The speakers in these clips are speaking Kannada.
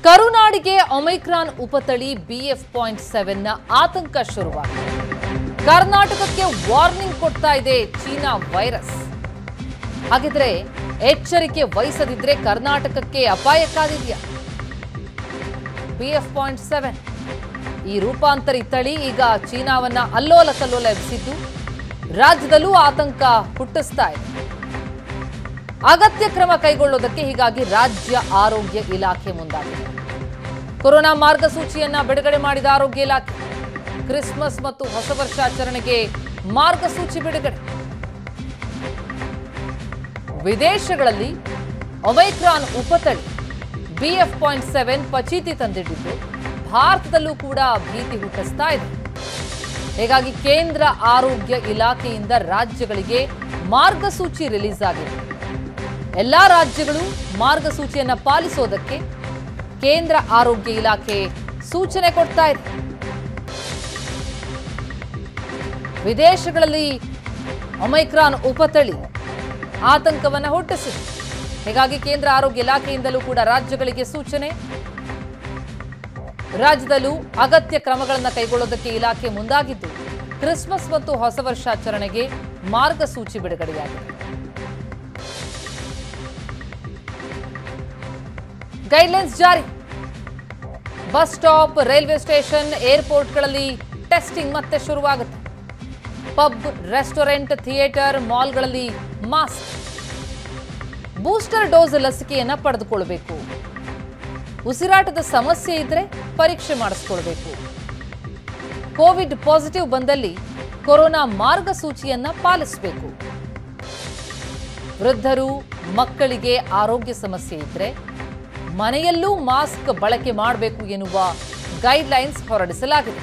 ಕರುನಾಡಿಗೆ ಒಮೈಕ್ರಾನ್ ಉಪತಳಿ ಬಿಎಫ್ ಪಾಯಿಂಟ್ ಸೆವೆನ್ನ ಆತಂಕ ಶುರುವಾಗಿದೆ ಕರ್ನಾಟಕಕ್ಕೆ ವಾರ್ನಿಂಗ್ ಕೊಡ್ತಾ ಇದೆ ಚೀನಾ ವೈರಸ್ ಹಾಗಿದ್ರೆ ಎಚ್ಚರಿಕೆ ವಹಿಸದಿದ್ರೆ ಕರ್ನಾಟಕಕ್ಕೆ ಅಪಾಯ ಕಾದಿದೆಯಾ ಬಿಎಫ್ ಪಾಯಿಂಟ್ ಸೆವೆನ್ ಈ ರೂಪಾಂತರಿ ತಳಿ ಈಗ ಚೀನಾವನ್ನ ಅಲ್ಲೋಲ ಕಲ್ಲೋಲ ಎಬ್ಬಿಸಿದ್ದು ರಾಜ್ಯದಲ್ಲೂ ಆತಂಕ ಹುಟ್ಟಿಸ್ತಾ ಇದೆ ಅಗತ್ಯ ಕ್ರಮ ಕೈಗೊಳ್ಳೋದಕ್ಕೆ ಹೀಗಾಗಿ ರಾಜ್ಯ ಆರೋಗ್ಯ ಇಲಾಖೆ ಮುಂದಾಗಿದೆ ಕೊರೋನಾ ಮಾರ್ಗಸೂಚಿಯನ್ನ ಬಿಡುಗಡೆ ಮಾಡಿದ ಆರೋಗ್ಯ ಇಲಾಖೆ ಕ್ರಿಸ್ಮಸ್ ಮತ್ತು ಹೊಸ ವರ್ಷಾಚರಣೆಗೆ ಮಾರ್ಗಸೂಚಿ ಬಿಡುಗಡೆ ವಿದೇಶಗಳಲ್ಲಿ ಒಮೈಕ್ರಾನ್ ಉಪತಳಿ ಬಿಎಫ್ ಪಾಯಿಂಟ್ ಸೆವೆನ್ ಪಚೀತಿ ತಂದಿಟ್ಟಿದ್ದು ಭಾರತದಲ್ಲೂ ಕೂಡ ಭೀತಿ ಹುಟ್ಟಿಸ್ತಾ ಇದೆ ಹೀಗಾಗಿ ಕೇಂದ್ರ ಆರೋಗ್ಯ ಇಲಾಖೆಯಿಂದ ರಾಜ್ಯಗಳಿಗೆ ಮಾರ್ಗಸೂಚಿ ರಿಲೀಸ್ ಆಗಿದೆ ಎಲ್ಲಾ ರಾಜ್ಯಗಳು ಮಾರ್ಗಸೂಚಿಯನ್ನ ಪಾಲಿಸೋದಕ್ಕೆ ಕೇಂದ್ರ ಆರೋಗ್ಯ ಇಲಾಖೆ ಸೂಚನೆ ಕೊಡ್ತಾ ಇದೆ ವಿದೇಶಗಳಲ್ಲಿ ಒಮೈಕ್ರಾನ್ ಉಪತಳಿ ಆತಂಕವನ್ನ ಹುಟ್ಟಿಸಿದೆ ಹೀಗಾಗಿ ಕೇಂದ್ರ ಆರೋಗ್ಯ ಇಲಾಖೆಯಿಂದಲೂ ಕೂಡ ರಾಜ್ಯಗಳಿಗೆ ಸೂಚನೆ ರಾಜ್ಯದಲ್ಲೂ ಅಗತ್ಯ ಕ್ರಮಗಳನ್ನು ಕೈಗೊಳ್ಳೋದಕ್ಕೆ ಇಲಾಖೆ ಮುಂದಾಗಿದ್ದು ಕ್ರಿಸ್ಮಸ್ ಮತ್ತು ಹೊಸ ವರ್ಷಾಚರಣೆಗೆ ಮಾರ್ಗಸೂಚಿ ಬಿಡುಗಡೆಯಾಗಿದೆ ಗೈಡ್ಲೈನ್ಸ್ ಜಾರಿ ಬಸ್ ಸ್ಟಾಪ್ ರೈಲ್ವೆ ಸ್ಟೇಷನ್ ಏರ್ಪೋರ್ಟ್ಗಳಲ್ಲಿ ಟೆಸ್ಟಿಂಗ್ ಮತ್ತೆ ಶುರುವಾಗುತ್ತೆ ಪಬ್ ರೆಸ್ಟೋರೆಂಟ್ ಥಿಯೇಟರ್ ಮಾಲ್ಗಳಲ್ಲಿ ಮಾಸ್ಕ್ ಬೂಸ್ಟರ್ ಡೋಸ್ ಲಸಿಕೆಯನ್ನ ಪಡೆದುಕೊಳ್ಬೇಕು ಉಸಿರಾಟದ ಸಮಸ್ಯೆ ಇದ್ರೆ ಪರೀಕ್ಷೆ ಮಾಡಿಸ್ಕೊಳ್ಬೇಕು ಕೋವಿಡ್ ಪಾಸಿಟಿವ್ ಬಂದಲ್ಲಿ ಕೊರೋನಾ ಮಾರ್ಗಸೂಚಿಯನ್ನ ಪಾಲಿಸಬೇಕು ವೃದ್ಧರು ಮಕ್ಕಳಿಗೆ ಆರೋಗ್ಯ ಸಮಸ್ಯೆ ಇದ್ರೆ ಮನೆಯಲ್ಲೂ ಮಾಸ್ಕ್ ಬಳಕೆ ಮಾಡಬೇಕು ಎನ್ನುವ ಗೈಡ್ಲೈನ್ಸ್ ಹೊರಡಿಸಲಾಗಿದೆ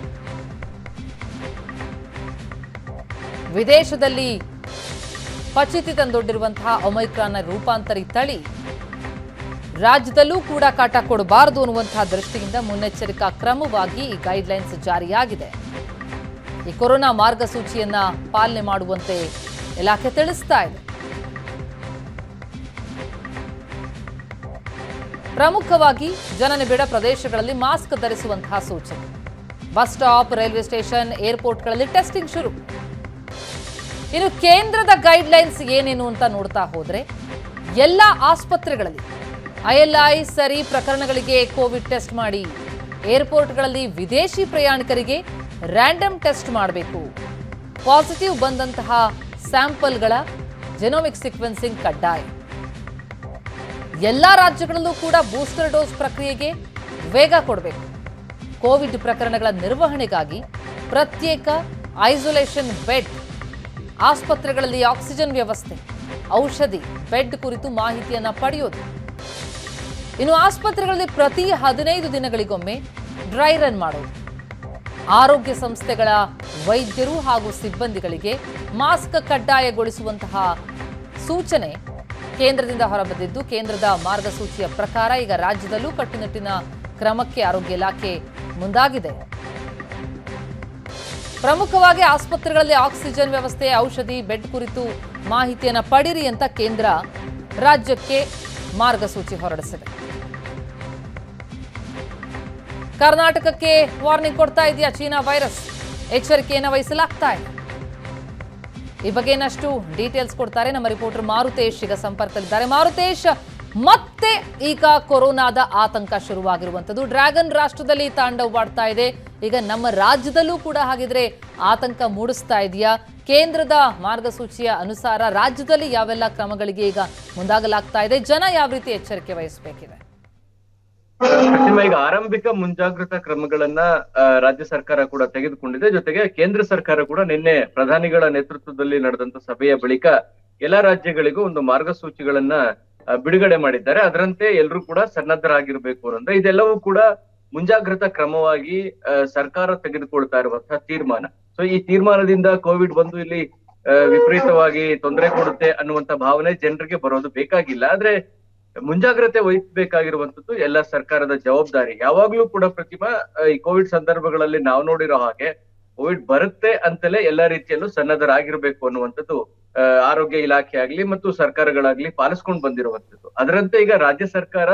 ವಿದೇಶದಲ್ಲಿ ಪಚಿತಿ ತಂದೊಡ್ಡಿರುವಂತಹ ಒಮೈಕ್ರಾನ್ನ ರೂಪಾಂತರಿ ತಳಿ ರಾಜ್ಯದಲ್ಲೂ ಕೂಡ ಕಾಟ ಕೊಡಬಾರದು ಅನ್ನುವಂತಹ ದೃಷ್ಟಿಯಿಂದ ಮುನ್ನೆಚ್ಚರಿಕಾ ಕ್ರಮವಾಗಿ ಈ ಗೈಡ್ಲೈನ್ಸ್ ಜಾರಿಯಾಗಿದೆ ಈ ಕೊರೋನಾ ಮಾರ್ಗಸೂಚಿಯನ್ನ ಪಾಲನೆ ಮಾಡುವಂತೆ ಇಲಾಖೆ ತಿಳಿಸ್ತಾ ಇದೆ ಪ್ರಮುಖವಾಗಿ ಜನನಿಬಿಡ ಪ್ರದೇಶಗಳಲ್ಲಿ ಮಾಸ್ಕ್ ಧರಿಸುವಂತಹ ಸೂಚನೆ ಬಸ್ ಸ್ಟಾಪ್ ರೈಲ್ವೆ ಸ್ಟೇಷನ್ ಏರ್ಪೋರ್ಟ್ಗಳಲ್ಲಿ ಟೆಸ್ಟಿಂಗ್ ಶುರು ಇನ್ನು ಕೇಂದ್ರದ ಗೈಡ್ಲೈನ್ಸ್ ಏನೇನು ಅಂತ ನೋಡ್ತಾ ಹೋದ್ರೆ ಎಲ್ಲ ಆಸ್ಪತ್ರೆಗಳಲ್ಲಿ ಐಎಲ್ಐ ಸರಿ ಪ್ರಕರಣಗಳಿಗೆ ಕೋವಿಡ್ ಟೆಸ್ಟ್ ಮಾಡಿ ಏರ್ಪೋರ್ಟ್ಗಳಲ್ಲಿ ವಿದೇಶಿ ಪ್ರಯಾಣಿಕರಿಗೆ ರ್ಯಾಂಡಮ್ ಟೆಸ್ಟ್ ಮಾಡಬೇಕು ಪಾಸಿಟಿವ್ ಬಂದಂತಹ ಸ್ಯಾಂಪಲ್ಗಳ ಜೆನೋಮಿಕ್ ಸಿಕ್ವೆನ್ಸಿಂಗ್ ಕಡ್ಡಾಯ ಎಲ್ಲ ರಾಜ್ಯಗಳಲ್ಲೂ ಕೂಡ ಬೂಸ್ಟರ್ ಡೋಸ್ ಪ್ರಕ್ರಿಯೆಗೆ ವೇಗ ಕೊಡಬೇಕು ಕೋವಿಡ್ ಪ್ರಕರಣಗಳ ನಿರ್ವಹಣೆಗಾಗಿ ಪ್ರತ್ಯೇಕ ಐಸೋಲೇಷನ್ ಬೆಡ್ ಆಸ್ಪತ್ರೆಗಳಲ್ಲಿ ಆಕ್ಸಿಜನ್ ವ್ಯವಸ್ಥೆ ಔಷಧಿ ಬೆಡ್ ಕುರಿತು ಮಾಹಿತಿಯನ್ನ ಪಡೆಯೋದು ಇನ್ನು ಆಸ್ಪತ್ರೆಗಳಲ್ಲಿ ಪ್ರತಿ ಹದಿನೈದು ದಿನಗಳಿಗೊಮ್ಮೆ ಡ್ರೈ ರನ್ ಮಾಡೋದು ಆರೋಗ್ಯ ಸಂಸ್ಥೆಗಳ ವೈದ್ಯರು ಹಾಗೂ ಸಿಬ್ಬಂದಿಗಳಿಗೆ ಮಾಸ್ಕ್ ಕಡ್ಡಾಯಗೊಳಿಸುವಂತಹ ಸೂಚನೆ ಕೇಂದ್ರದಿಂದ ಹೊರಬಂದಿದ್ದು ಕೇಂದ್ರದ ಮಾರ್ಗಸೂಚಿಯ ಪ್ರಕಾರ ಈಗ ರಾಜ್ಯದಲ್ಲೂ ಕಟ್ಟುನಿಟ್ಟಿನ ಕ್ರಮಕ್ಕೆ ಆರೋಗ್ಯ ಇಲಾಖೆ ಮುಂದಾಗಿದೆ ಪ್ರಮುಖವಾಗಿ ಆಸ್ಪತ್ರೆಗಳಲ್ಲಿ ಆಕ್ಸಿಜನ್ ವ್ಯವಸ್ಥೆ ಔಷಧಿ ಬೆಡ್ ಕುರಿತು ಮಾಹಿತಿಯನ್ನು ಪಡಿರಿ ಅಂತ ಕೇಂದ್ರ ರಾಜ್ಯಕ್ಕೆ ಮಾರ್ಗಸೂಚಿ ಹೊರಡಿಸಿದೆ ಕರ್ನಾಟಕಕ್ಕೆ ವಾರ್ನಿಂಗ್ ಕೊಡ್ತಾ ಇದೆಯಾ ಚೀನಾ ವೈರಸ್ ಎಚ್ಚರಿಕೆಯನ್ನು ವಹಿಸಲಾಗ್ತಾ ಇದೆ ಈ ಬಗ್ಗೆ ಇನ್ನಷ್ಟು ಡೀಟೇಲ್ಸ್ ಕೊಡ್ತಾರೆ ನಮ್ಮ ರಿಪೋರ್ಟರ್ ಮಾರುತೇಶ್ ಈಗ ಸಂಪರ್ಕದಲ್ಲಿದ್ದಾರೆ ಮಾರುತೇಶ್ ಮತ್ತೆ ಈಗ ಕೊರೋನಾದ ಆತಂಕ ಶುರುವಾಗಿರುವಂತದ್ದು ಡ್ರ್ಯಾಗನ್ ರಾಷ್ಟ್ರದಲ್ಲಿ ತಾಂಡವವಾಡ್ತಾ ಇದೆ ಈಗ ನಮ್ಮ ರಾಜ್ಯದಲ್ಲೂ ಕೂಡ ಹಾಗಿದ್ರೆ ಆತಂಕ ಮೂಡಿಸ್ತಾ ಇದೆಯಾ ಕೇಂದ್ರದ ಮಾರ್ಗಸೂಚಿಯ ಅನುಸಾರ ರಾಜ್ಯದಲ್ಲಿ ಯಾವೆಲ್ಲ ಕ್ರಮಗಳಿಗೆ ಈಗ ಮುಂದಾಗಲಾಗ್ತಾ ಇದೆ ಜನ ಯಾವ ರೀತಿ ಎಚ್ಚರಿಕೆ ವಹಿಸಬೇಕಿದೆ ಪ್ರತಿಮಾ ಈಗ ಆರಂಭಿಕ ಮುಂಜಾಗ್ರತಾ ಕ್ರಮಗಳನ್ನ ಆ, ರಾಜ್ಯ ಸರ್ಕಾರ ಕೂಡ ತೆಗೆದುಕೊಂಡಿದೆ ಜೊತೆಗೆ ಕೇಂದ್ರ ಸರ್ಕಾರ ಕೂಡ ನಿನ್ನೆ ಪ್ರಧಾನಿಗಳ ನೇತೃತ್ವದಲ್ಲಿ ನಡೆದಂತ ಸಭೆಯ ಬಳಿಕ ಎಲ್ಲಾ ರಾಜ್ಯಗಳಿಗೂ ಒಂದು ಮಾರ್ಗಸೂಚಿಗಳನ್ನ ಆ, ಬಿಡುಗಡೆ ಮಾಡಿದ್ದಾರೆ ಅದರಂತೆ ಎಲ್ಲರೂ ಕೂಡ ಸನ್ನದ್ಧರಾಗಿರ್ಬೇಕು ಅನ್ನೋದು ಇದೆಲ್ಲವೂ ಕೂಡ ಮುಂಜಾಗ್ರತಾ ಕ್ರಮವಾಗಿ ಆ, ಸರ್ಕಾರ ತೆಗೆದುಕೊಳ್ತಾ ಇರುವಂತಹ ತೀರ್ಮಾನ ಸೊ ಈ ತೀರ್ಮಾನದಿಂದ ಕೋವಿಡ್ ಬಂದು ಇಲ್ಲಿ ಆ, ವಿಪರೀತವಾಗಿ ತೊಂದರೆ ಕೊಡುತ್ತೆ ಅನ್ನುವಂತ ಭಾವನೆ ಜನರಿಗೆ ಬರೋದು ಬೇಕಾಗಿಲ್ಲ ಆದ್ರೆ ಮುಂಜಾಗ್ರತೆ ವಹಿಸಬೇಕಾಗಿರುವಂತದ್ದು ಎಲ್ಲ ಸರ್ಕಾರದ ಜವಾಬ್ದಾರಿ ಯಾವಾಗ್ಲೂ ಕೂಡ ಪ್ರತಿಮಾ ಆ, ಈ ಕೋವಿಡ್ ಸಂದರ್ಭಗಳಲ್ಲಿ ನಾವು ನೋಡಿರೋ ಹಾಗೆ ಕೋವಿಡ್ ಬರುತ್ತೆ ಅಂತಲೇ ಎಲ್ಲಾ ರೀತಿಯಲ್ಲೂ ಸನ್ನದ್ಧರಾಗಿರ್ಬೇಕು ಅನ್ನುವಂಥದ್ದು ಆ, ಆರೋಗ್ಯ ಇಲಾಖೆ ಆಗ್ಲಿ ಮತ್ತು ಸರ್ಕಾರಗಳಾಗ್ಲಿ ಪಾಲಿಸ್ಕೊಂಡು ಬಂದಿರುವಂತದ್ದು ಅದರಂತೆ ಈಗ ರಾಜ್ಯ ಸರ್ಕಾರ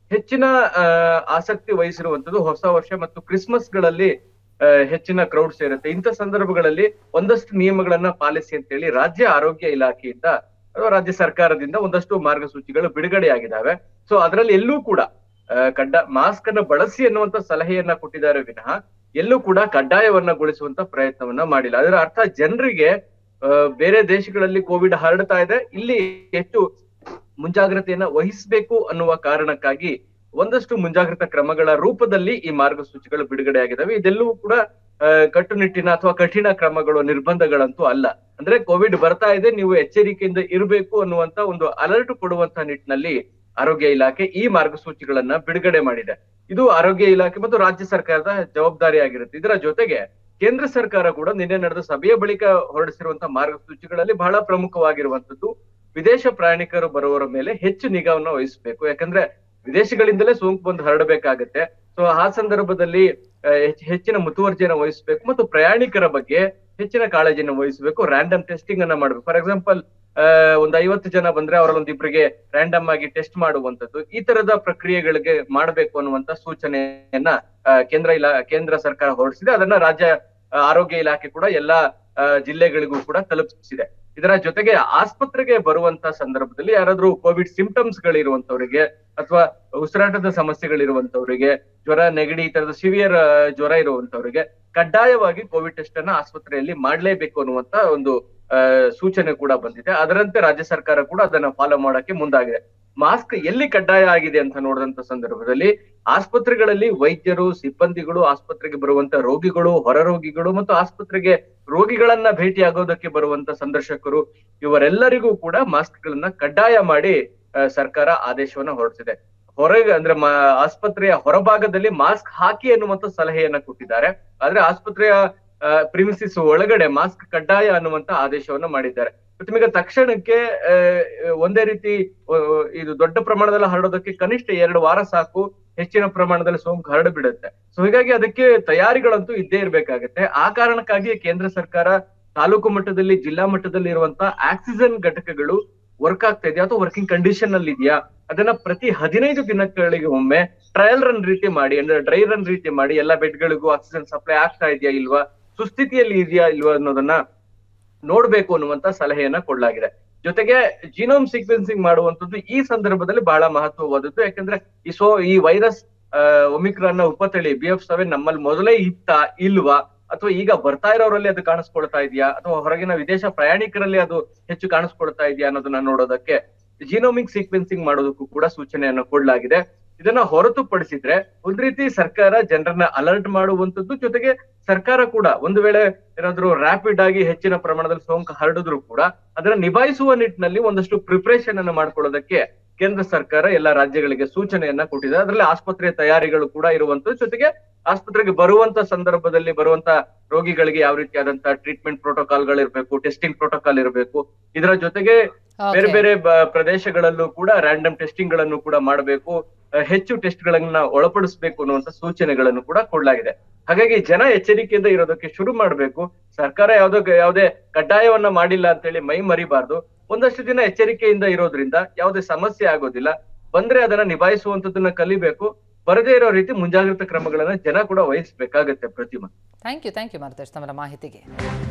ಹೆಚ್ಚಿನ ಆ, ಆಸಕ್ತಿ ವಹಿಸಿರುವಂತದ್ದು ಹೊಸ ವರ್ಷ ಮತ್ತು ಕ್ರಿಸ್ಮಸ್ ಗಳಲ್ಲಿ ಆ, ಹೆಚ್ಚಿನ ಕ್ರೌಡ್ ಸೇರುತ್ತೆ ಇಂಥ ಸಂದರ್ಭಗಳಲ್ಲಿ ಒಂದಷ್ಟು ನಿಯಮಗಳನ್ನ ಪಾಲಿಸಿ ಅಂತೇಳಿ ರಾಜ್ಯ ಆರೋಗ್ಯ ಇಲಾಖೆಯಿಂದ ಅಥವಾ ರಾಜ್ಯ ಸರ್ಕಾರದಿಂದ ಒಂದಷ್ಟು ಮಾರ್ಗಸೂಚಿಗಳು ಬಿಡುಗಡೆಯಾಗಿದ್ದಾವೆ ಸೊ ಅದರಲ್ಲಿ ಎಲ್ಲೂ ಕೂಡ ಆ, ಕಡ್ಡ ಮಾಸ್ಕ್ ಅನ್ನ ಬಳಸಿ ಅನ್ನುವಂತ ಸಲಹೆಯನ್ನ ಕೊಟ್ಟಿದ್ದಾರೆ ವಿನಃ ಎಲ್ಲೂ ಕೂಡ ಕಡ್ಡಾಯವನ್ನಗೊಳಿಸುವಂತ ಪ್ರಯತ್ನವನ್ನ ಮಾಡಿಲ್ಲ ಅದರ ಅರ್ಥ ಜನರಿಗೆ ಆ, ಬೇರೆ ದೇಶಗಳಲ್ಲಿ ಕೋವಿಡ್ ಹರಡ್ತಾ ಇದೆ ಇಲ್ಲಿ ಹೆಚ್ಚು ಮುಂಜಾಗ್ರತೆಯನ್ನ ವಹಿಸಬೇಕು ಅನ್ನುವ ಕಾರಣಕ್ಕಾಗಿ ಒಂದಷ್ಟು ಮುಂಜಾಗ್ರತಾ ಕ್ರಮಗಳ ರೂಪದಲ್ಲಿ ಈ ಮಾರ್ಗಸೂಚಿಗಳು ಬಿಡುಗಡೆಯಾಗಿದ್ದಾವೆ ಇದೆಲ್ಲವೂ ಕೂಡ ಆ, ಕಟ್ಟುನಿಟ್ಟಿನ ಅಥವಾ ಕಠಿಣ ಕ್ರಮಗಳು ನಿರ್ಬಂಧಗಳಂತೂ ಅಲ್ಲ ಅಂದ್ರೆ ಕೋವಿಡ್ ಬರ್ತಾ ಇದೆ ನೀವು ಎಚ್ಚರಿಕೆಯಿಂದ ಇರಬೇಕು ಅನ್ನುವಂತ ಒಂದು ಅಲರ್ಟ್ ಕೊಡುವಂತ ನಿಟ್ಟಿನಲ್ಲಿ ಆರೋಗ್ಯ ಇಲಾಖೆ ಈ ಮಾರ್ಗಸೂಚಿಗಳನ್ನ ಬಿಡುಗಡೆ ಮಾಡಿದೆ ಇದು ಆರೋಗ್ಯ ಇಲಾಖೆ ಮತ್ತು ರಾಜ್ಯ ಸರ್ಕಾರದ ಜವಾಬ್ದಾರಿ ಆಗಿರುತ್ತೆ ಇದರ ಜೊತೆಗೆ ಕೇಂದ್ರ ಸರ್ಕಾರ ಕೂಡ ನಿನ್ನೆ ನಡೆದ ಸಭೆಯ ಬಳಿಕ ಹೊರಡಿಸಿರುವಂತಹ ಮಾರ್ಗಸೂಚಿಗಳಲ್ಲಿ ಬಹಳ ಪ್ರಮುಖವಾಗಿರುವಂತದ್ದು ವಿದೇಶ ಪ್ರಯಾಣಿಕರು ಬರುವವರ ಮೇಲೆ ಹೆಚ್ಚು ನಿಗಾವನ್ನ ವಹಿಸಬೇಕು ಯಾಕಂದ್ರೆ ವಿದೇಶಗಳಿಂದಲೇ ಸೋಂಕು ಬಂದು ಹರಡಬೇಕಾಗತ್ತೆ ಸೊ ಆ ಸಂದರ್ಭದಲ್ಲಿ ಆ, ಹೆಚ್ಚ್- ಹೆಚ್ಚಿನ ಮುತುವರ್ಜಿಯನ್ನು ವಹಿಸಬೇಕು ಮತ್ತು ಪ್ರಯಾಣಿಕರ ಬಗ್ಗೆ ಹೆಚ್ಚಿನ ಕಾಳಜಿಯನ್ನು ವಹಿಸಬೇಕು ರ್ಯಾಂಡಮ್ ಟೆಸ್ಟಿಂಗ್ ಅನ್ನ ಮಾಡಬೇಕು ಫಾರ್ ಎಕ್ಸಾಂಪಲ್ ಒಂದ್ ಐವತ್ತು ಜನ ಬಂದ್ರೆ ಅವರಲ್ಲೊಂದ್ ಇಬ್ರಿಗೆ ರ್ಯಾಂಡಮ್ ಆಗಿ ಟೆಸ್ಟ್ ಮಾಡುವಂತದ್ದು ಈ ತರದ ಪ್ರಕ್ರಿಯೆಗಳಿಗೆ ಮಾಡಬೇಕು ಅನ್ನುವಂತ ಸೂಚನೆಯನ್ನ ಆ, ಕೇಂದ್ರ ಇಲಾ ಕೇಂದ್ರ ಸರ್ಕಾರ ಹೊರಡಿಸಿದೆ ಅದನ್ನ ರಾಜ್ಯ ಆ, ಆರೋಗ್ಯ ಇಲಾಖೆ ಕೂಡ ಎಲ್ಲಾ ಆ, ಜಿಲ್ಲೆಗಳಿಗೂ ಕೂಡ ತಲುಪಿಸಿದೆ ಇದರ ಜೊತೆಗೆ ಆಸ್ಪತ್ರೆಗೆ ಬರುವಂತ ಸಂದರ್ಭದಲ್ಲಿ ಯಾರಾದ್ರೂ ಕೋವಿಡ್ ಸಿಂಪ್ಟಮ್ಸ್ ಗಳಿರುವಂತವರಿಗೆ ಅಥವಾ ಉಸಿರಾಟದ ಸಮಸ್ಯೆಗಳಿರುವಂತವರಿಗೆ ಜ್ವರ ನೆಗಡಿ ಈ ತರದ ಸಿವಿಯರ್ ಜ್ವರ ಇರುವಂತವರಿಗೆ ಕಡ್ಡಾಯವಾಗಿ ಕೋವಿಡ್ ಟೆಸ್ಟ್ ಅನ್ನ ಆಸ್ಪತ್ರೆಯಲ್ಲಿ ಮಾಡ್ಲೇಬೇಕು ಅನ್ನುವಂತ ಒಂದು ಆ, ಸೂಚನೆ ಕೂಡ ಬಂದಿದೆ ಅದರಂತೆ ರಾಜ್ಯ ಸರ್ಕಾರ ಕೂಡ ಅದನ್ನ ಫಾಲೋ ಮಾಡಕ್ಕೆ ಮುಂದಾಗಿದೆ ಮಾಸ್ಕ್ ಎಲ್ಲಿ ಕಡ್ಡಾಯ ಆಗಿದೆ ಅಂತ ನೋಡಿದಂತ ಸಂದರ್ಭದಲ್ಲಿ ಆಸ್ಪತ್ರೆಗಳಲ್ಲಿ ವೈದ್ಯರು ಸಿಬ್ಬಂದಿಗಳು ಆಸ್ಪತ್ರೆಗೆ ಬರುವಂತ ರೋಗಿಗಳು ಹೊರ ರೋಗಿಗಳು ಮತ್ತು ಆಸ್ಪತ್ರೆಗೆ ರೋಗಿಗಳನ್ನ ಭೇಟಿಯಾಗೋದಕ್ಕೆ ಬರುವಂತ ಸಂದರ್ಶಕರು ಇವರೆಲ್ಲರಿಗೂ ಕೂಡ ಮಾಸ್ಕ್ ಗಳನ್ನ ಕಡ್ಡಾಯ ಮಾಡಿ ಆ, ಸರ್ಕಾರ ಆದೇಶವನ್ನ ಹೊರಡಿಸಿದೆ ಹೊರಗೆ ಅಂದ್ರೆ ಮ- ಆಸ್ಪತ್ರೆಯ ಹೊರಭಾಗದಲ್ಲಿ ಮಾಸ್ಕ್ ಹಾಕಿ ಅನ್ನುವಂತ ಸಲಹೆಯನ್ನ ಕೊಟ್ಟಿದ್ದಾರೆ ಆದ್ರೆ ಆಸ್ಪತ್ರೆಯ ಪ್ರಿಮಿಸಿಸ್ ಒಳಗಡೆ ಮಾಸ್ಕ್ ಕಡ್ಡಾಯ ಅನ್ನುವಂತ ಆದೇಶವನ್ನ ಮಾಡಿದ್ದಾರೆ ಮತ್ತೆ ನಿಮಗೆ ತಕ್ಷಣಕ್ಕೆ ಆ, ಒಂದೇ ರೀತಿ ಆ, ಇದು ದೊಡ್ಡ ಪ್ರಮಾಣದಲ್ಲಿ ಹರಡೋದಕ್ಕೆ ಕನಿಷ್ಠ ಎರಡು ವಾರ ಸಾಕು ಹೆಚ್ಚಿನ ಪ್ರಮಾಣದಲ್ಲಿ ಸೋಂಕು ಹರಡು ಬಿಡುತ್ತೆ ಸೊ ಹೀಗಾಗಿ ಅದಕ್ಕೆ ತಯಾರಿಗಳಂತೂ ಇದ್ದೇ ಇರ್ಬೇಕಾಗತ್ತೆ ಆ ಕಾರಣಕ್ಕಾಗಿ ಕೇಂದ್ರ ಸರ್ಕಾರ ತಾಲೂಕು ಮಟ್ಟದಲ್ಲಿ ಜಿಲ್ಲಾ ಮಟ್ಟದಲ್ಲಿ ಇರುವಂತ ಆಕ್ಸಿಜನ್ ಘಟಕಗಳು ವರ್ಕ್ ಆಗ್ತಾ ಇದೆಯಾ ಅಥವಾ ವರ್ಕಿಂಗ್ ಕಂಡೀಷನ್ ಅಲ್ಲಿ ಇದೆಯಾ ಅದನ್ನ ಪ್ರತಿ ಹದಿನೈದು ದಿನಗಳಿಗೆ ಒಮ್ಮೆ ಟ್ರಯಲ್ ರನ್ ರೀತಿ ಮಾಡಿ ಅಂದ್ರೆ ಡ್ರೈ ರನ್ ರೀತಿ ಮಾಡಿ ಎಲ್ಲಾ ಬೆಡ್ಗಳಿಗೂ ಆಕ್ಸಿಜನ್ ಸಪ್ಲೈ ಆಗ್ತಾ ಇದೆಯಾ ಇಲ್ವಾ ಸುಸ್ಥಿತಿಯಲ್ಲಿ ಇದೆಯಾ ಇಲ್ವಾ ಅನ್ನೋದನ್ನ ನೋಡ್ಬೇಕು ಅನ್ನುವಂತ ಸಲಹೆಯನ್ನ ಕೊಡ್ಲಾಗಿದೆ ಜೊತೆಗೆ ಜೀನೋಮ್ ಸೀಕ್ವೆನ್ಸಿಂಗ್ ಮಾಡುವಂತದ್ದು ಈ ಸಂದರ್ಭದಲ್ಲಿ ಬಹಳ ಮಹತ್ವವಾದದ್ದು ಯಾಕಂದ್ರೆ ಈ ಸೋ ಈ ವೈರಸ್ ಒಮಿಕ್ರಾನ್ ನ ಉಪತಳಿ ಬಿ ಎಫ್ ಸೆವೆನ್ ನಮ್ಮಲ್ಲಿ ಮೊದಲೇ ಇತ್ತ ಇಲ್ವಾ ಅಥವಾ ಈಗ ಬರ್ತಾ ಇರೋರಲ್ಲಿ ಅದು ಕಾಣಿಸ್ಕೊಳ್ತಾ ಇದೆಯಾ ಅಥವಾ ಹೊರಗಿನ ವಿದೇಶ ಪ್ರಯಾಣಿಕರಲ್ಲಿ ಅದು ಹೆಚ್ಚು ಕಾಣಿಸ್ಕೊಳ್ತಾ ಇದೆಯಾ ಅನ್ನೋದನ್ನ ನೋಡೋದಕ್ಕೆ ಜೀನೋಮಿಕ್ ಸೀಕ್ವೆನ್ಸಿಂಗ್ ಮಾಡೋದಕ್ಕೂ ಕೂಡ ಸೂಚನೆಯನ್ನು ಕೊಡಲಾಗಿದೆ ಇದನ್ನ ಹೊರತುಪಡಿಸಿದ್ರೆ ಒಂದ್ ರೀತಿ ಸರ್ಕಾರ ಜನರನ್ನ ಅಲರ್ಟ್ ಮಾಡುವಂತದ್ದು ಜೊತೆಗೆ ಸರ್ಕಾರ ಕೂಡ ಒಂದು ವೇಳೆ ಏನಾದ್ರೂ ರ್ಯಾಪಿಡ್ ಆಗಿ ಹೆಚ್ಚಿನ ಪ್ರಮಾಣದಲ್ಲಿ ಸೋಂಕು ಹರಡಿದ್ರು ಕೂಡ ಅದನ್ನ ನಿಭಾಯಿಸುವ ನಿಟ್ಟಿನಲ್ಲಿ ಒಂದಷ್ಟು ಪ್ರಿಪರೇಷನ್ ಅನ್ನು ಮಾಡ್ಕೊಳ್ಳೋದಕ್ಕೆ ಕೇಂದ್ರ ಸರ್ಕಾರ ಎಲ್ಲಾ ರಾಜ್ಯಗಳಿಗೆ ಸೂಚನೆಯನ್ನ ಕೊಟ್ಟಿದೆ ಅದರಲ್ಲಿ ಆಸ್ಪತ್ರೆ ತಯಾರಿಗಳು ಕೂಡ ಇರುವಂತದ್ದು ಜೊತೆಗೆ ಆಸ್ಪತ್ರೆಗೆ ಬರುವಂತ ಸಂದರ್ಭದಲ್ಲಿ ಬರುವಂತ ರೋಗಿಗಳಿಗೆ ಯಾವ ರೀತಿಯಾದಂತ ಟ್ರೀಟ್ಮೆಂಟ್ ಪ್ರೋಟೋಕಾಲ್ ಇರಬೇಕು ಟೆಸ್ಟಿಂಗ್ ಪ್ರೋಟೋಕಾಲ್ ಇರಬೇಕು ಇದರ ಜೊತೆಗೆ ಬೇರೆ Okay. ಬೇರೆ ಬ- ಪ್ರದೇಶಗಳಲ್ಲೂ ಕೂಡ ರ್ಯಾಂಡಮ್ ಟೆಸ್ಟಿಂಗ್ ಗಳನ್ನು ಕೂಡ ಮಾಡಬೇಕು ಅಹ್, ಹೆಚ್ಚು ಟೆಸ್ಟ್ ಗಳನ್ನ ಒಳಪಡಿಸಬೇಕು ಅನ್ನುವಂತ ಸೂಚನೆಗಳನ್ನು ಕೂಡ ಕೊಡಲಾಗಿದೆ ಹಾಗಾಗಿ ಜನ ಎಚ್ಚರಿಕೆಯಿಂದ ಇರೋದಕ್ಕೆ ಶುರು ಮಾಡಬೇಕು ಸರ್ಕಾರ ಯಾವ್ದೋ ಯಾವುದೇ ಕಡ್ಡಾಯವನ್ನ ಮಾಡಿಲ್ಲ ಅಂತೇಳಿ ಮೈ ಮರಿಬಾರ್ದು ಒಂದಷ್ಟು ದಿನ ಎಚ್ಚರಿಕೆಯಿಂದ ಇರೋದ್ರಿಂದ ಯಾವುದೇ ಸಮಸ್ಯೆ ಆಗೋದಿಲ್ಲ ಬಂದ್ರೆ ಅದನ್ನ ನಿಭಾಯಿಸುವಂತದನ್ನ ಕಲಿಬೇಕು ಬರದೇ ಇರೋ ರೀತಿ ಮುಂಜಾಗ್ರತಾ ಕ್ರಮಗಳನ್ನ ಜನ ಕೂಡ ವಹಿಸ್ಬೇಕಾಗತ್ತೆ Prathima thank you thank you Maruthesh ತಮ್ಮ ಮಾಹಿತಿಗೆ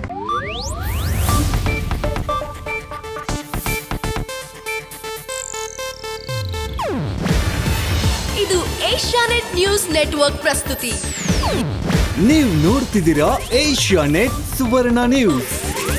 ಇದು ಏಷ್ಯಾನೆಟ್ ನ್ಯೂಸ್ ನೆಟ್ವರ್ಕ್ ಪ್ರಸ್ತುತಿ ನೀವು ನೋಡ್ತಿದ್ದೀರಾ ಏಷ್ಯಾ ನೆಟ್ ಸುವರ್ಣ ನ್ಯೂಸ್